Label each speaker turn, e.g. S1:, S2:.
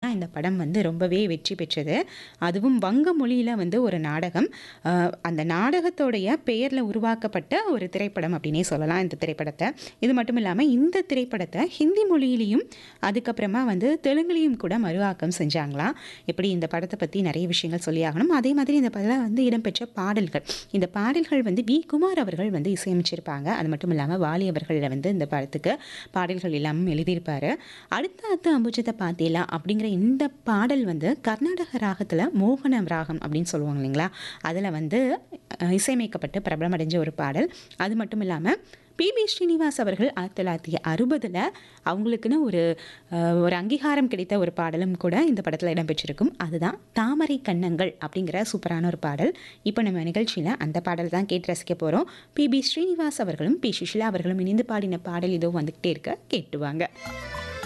S1: தான் இந்த படம் வந்து ரொம்பவே வெற்றி பெற்றது அதுவும் வங்க மொழியில் வந்து ஒரு நாடகம் அஹ், அந்த நாடகத்தோடைய பெயரில் உருவாக்கப்பட்ட ஒரு திரைப்படம் அப்படின்னே சொல்லலாம் இந்த திரைப்படத்தை இது மட்டும் இல்லாமல் இந்த திரைப்படத்தை ஹிந்தி மொழியிலையும் அதுக்கப்புறமா வந்து தெலுங்குலையும் கூட மறுஆக்கம் செஞ்சாங்களாம் இப்படி இந்த படத்தை பற்றி நிறைய விஷயங்கள் சொல்லியாகணும் அதே மாதிரி இந்த படத்தில் வந்து இடம்பெற்ற பாடல்கள் இந்த பாடல்கள் வந்து வி குமார் அவர்கள் வந்து இசையமைச்சிருப்பாங்க அது மட்டும் இல்லாமல் வாலி அவர்கள் வந்து இந்த படத்துக்கு பாடல்கள் எல்லாமே எழுதியிருப்பாரு அடுத்த அத்து அம்புஜத்தை பார்த்தீங்களா அப்படிங்கிற இந்த பாடல் வந்து கர்நாடக ராகத்தில் மோகன ராகம் அப்படின்னு சொல்லுவாங்க இல்லைங்களா அதில் வந்து அஹ், இசையமைக்கப்பட்டு பிரபலமடைஞ்ச ஒரு பாடல் அது மட்டும் இல்லாமல் பிபி ஸ்ரீனிவாஸ் அவர்கள் ஆயிரத்தி தொள்ளாயிரத்தி அறுபதில் அவங்களுக்குன்னு ஒரு அஹ், ஒரு அங்கீகாரம் கிடைத்த ஒரு பாடலும் கூட இந்த படத்தில் இடம்பெற்றிருக்கும் அதுதான் தாமரை கண்ணங்கள் அப்படிங்கிற சூப்பரான ஒரு பாடல் இப்போ நம்ம நிகழ்ச்சியில் அந்த பாடல் தான் கேட்டு ரசிக்க போகிறோம் பிபி ஸ்ரீனிவாஸ் அவர்களும் பி சுஷிலா அவர்களும் இணைந்து பாடின பாடல் இதோ வந்துக்கிட்டே இருக்க கேட்டுவாங்க